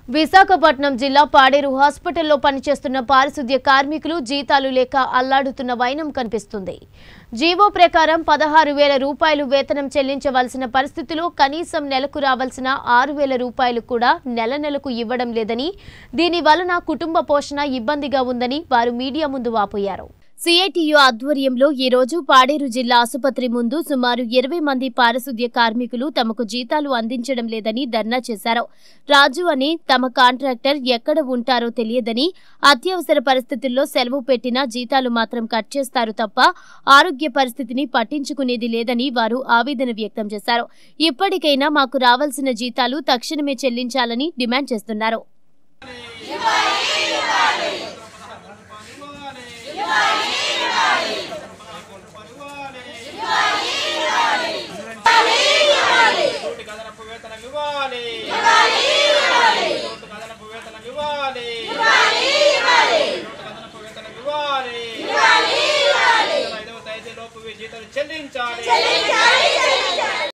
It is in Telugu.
విశాఖపట్నం జిల్లా పాడేరు హాస్పిటల్లో పనిచేస్తున్న పారిశుద్ధ్య కార్మికులు జీతాలు లేక అల్లాడుతున్న వైనం కనిపిస్తుంది జీవో ప్రకారం పదహారు వేల రూపాయలు వేతనం చెల్లించవలసిన పరిస్థితిలో కనీసం నెలకు రావాల్సిన ఆరు వేల రూపాయలు కూడా నెల నెలకు ఇవ్వడం లేదని దీని వలన కుటుంబ పోషణ ఇబ్బందిగా ఉందని వారు మీడియా ముందు వాపోయారు సిఐటియు ఆధ్వర్యంలో ఈ రోజు పాడేరు జిల్లా ఆసుపత్రి ముందు సుమారు ఇరవై మంది పారిశుద్ధ్య కార్మికులు తమకు జీతాలు అందించడం లేదని ధర్నా చేశారు రాజు అని తమ కాంట్రాక్టర్ ఎక్కడ ఉంటారో తెలియదని అత్యవసర పరిస్థితుల్లో సెలవు పెట్టినా జీతాలు మాత్రం కట్ చేస్తారు తప్ప ఆరోగ్య పరిస్థితిని పట్టించుకునేది లేదని వారు ఆవేదన వ్యక్తం చేశారు ఇప్పటికైనా మాకు రావాల్సిన జీతాలు తక్షణమే చెల్లించాలని డిమాండ్ చేస్తున్నారు కోటి కదనపు వేతనం ఇవ్వాలి కోటి కదనపు వేతనం ఇవ్వాలి కోటి కదనపు వేతనం ఇవ్వాలి ఐదవ తేదీ లోపు జీతాలు చెల్లించాలి